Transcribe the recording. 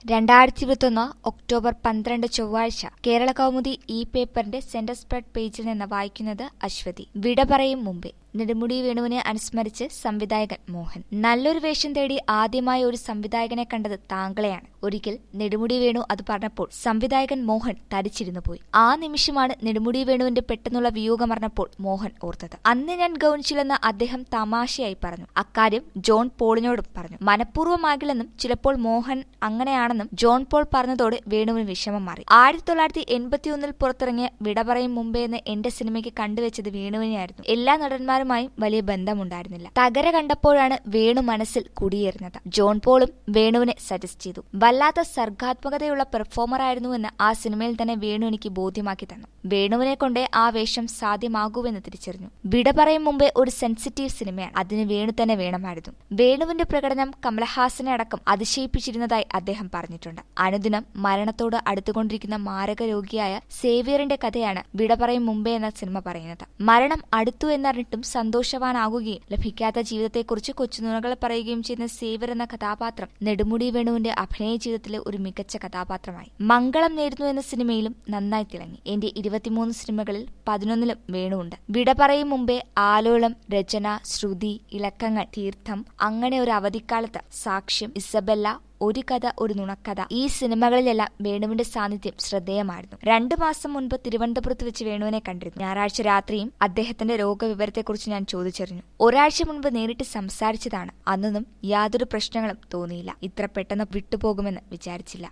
രണ്ടായിരത്തി ഇരുപത്തൊന്ന് ഒക്ടോബർ പന്ത്രണ്ട് ചൊവ്വാഴ്ച കേരള കൗമുദി ഇ പേപ്പറിന്റെ സെന്റർ സ്പ്രെഡ് പേജിൽ നിന്ന് വായിക്കുന്നത് അശ്വതി വിട പറയും മുമ്പേ നെടുമുടി വേണുവിനെ അനുസ്മരിച്ച് സംവിധായകൻ മോഹൻ നല്ലൊരു വേഷം തേടി ആദ്യമായി ഒരു സംവിധായകനെ കണ്ടത് താങ്കളെയാണ് ഒരിക്കൽ നെടുമുടി വേണു അത് പറഞ്ഞപ്പോൾ സംവിധായകൻ മോഹൻ തരിച്ചിരുന്നു പോയി ആ നിമിഷമാണ് നെടുമുടി വേണുവിന്റെ പെട്ടെന്നുള്ള വിയോഗമറിഞ്ഞപ്പോൾ മോഹൻ ഓർത്തത് അന്ന് ഞാൻ ഗൗനിച്ചില്ലെന്ന് അദ്ദേഹം തമാശയായി പറഞ്ഞു അക്കാര്യം ജോൺ പോളിനോടും പറഞ്ഞു മനഃപൂർവ്വമാകില്ലെന്നും ചിലപ്പോൾ മോഹൻ അങ്ങനെയാണെന്നും ജോൺ പോൾ പറഞ്ഞതോടെ വേണുവിന് വിഷമം മാറി ആയിരത്തി തൊള്ളായിരത്തി എൺപത്തിയൊന്നിൽ പുറത്തിറങ്ങിയ വിട പറയും മുമ്പേ എന്ന് എന്റെ സിനിമയ്ക്ക് കണ്ടുവച്ചത് വേണുവിനെയായിരുന്നു എല്ലാ നടന്മാരുമായും വലിയ ബന്ധമുണ്ടായിരുന്നില്ല തകര കണ്ടപ്പോഴാണ് വേണു മനസ്സിൽ കുടിയേറുന്നത് ജോൺ പോളും വേണുവിനെ സജസ്റ്റ് ചെയ്തു വല്ലാത്ത സർഗാത്മകതയുള്ള പെർഫോമറായിരുന്നുവെന്ന് ആ സിനിമയിൽ തന്നെ വേണു എനിക്ക് ബോധ്യമാക്കി തന്നു വേണുവിനെ കൊണ്ടേ ആ വേഷം സാധ്യമാകൂവെന്ന് തിരിച്ചറിഞ്ഞു വിട പറയും മുമ്പേ ഒരു സെൻസിറ്റീവ് സിനിമയാണ് അതിന് വേണു തന്നെ വേണമായിരുന്നു വേണുവിന്റെ പ്രകടനം കമലഹാസനെ അടക്കം അതിശയിപ്പിച്ചിരുന്നതായി അദ്ദേഹം പറഞ്ഞിട്ടുണ്ട് അനുദിനം മരണത്തോട് അടുത്തുകൊണ്ടിരിക്കുന്ന മാരക രോഗിയായ സേവിയറിന്റെ കഥയാണ് വിട പറയും മുമ്പേ എന്ന സിനിമ പറയുന്നത് മരണം അടുത്തു എന്നറിഞ്ഞിട്ടും സന്തോഷവാനാകുകയും ലഭിക്കാത്ത ജീവിതത്തെക്കുറിച്ച് കൊച്ചുനുണകൾ പറയുകയും ചെയ്യുന്ന സേവിയർ എന്ന കഥാപാത്രം നെടുമുടി വേണുവിന്റെ അഭിനയ ജീവിതത്തിലെ ഒരു മികച്ച കഥാപാത്രമായി മംഗളം നേരുന്നു എന്ന സിനിമയിലും നന്നായി തിളങ്ങി എന്റെ ഇരുപത്തിമൂന്ന് സിനിമകളിൽ പതിനൊന്നിലും വേണുണ്ട് വിട പറയും മുമ്പേ ആലോളം രചന ശ്രുതി ഇലക്കങ്ങൾ തീർത്ഥം അങ്ങനെ ഒരു അവധിക്കാലത്ത് സാക്ഷ്യം ഇസബെല്ല ഒരു കഥ ഒരു നുണക്കഥ ഈ സിനിമകളിലെല്ലാം വേണുവിന്റെ സാന്നിധ്യം ശ്രദ്ധേയമായിരുന്നു രണ്ടു മാസം മുൻപ് തിരുവനന്തപുരത്ത് വെച്ച് വേണുവിനെ കണ്ടിരുന്നു ഞായറാഴ്ച രാത്രിയും അദ്ദേഹത്തിന്റെ രോഗവിവരത്തെക്കുറിച്ച് ഞാൻ ചോദിച്ചറിഞ്ഞു ഒരാഴ്ച മുൻപ് നേരിട്ട് സംസാരിച്ചതാണ് അന്നൊന്നും യാതൊരു പ്രശ്നങ്ങളും തോന്നിയില്ല ഇത്ര പെട്ടെന്ന് വിട്ടുപോകുമെന്ന് വിചാരിച്ചില്ല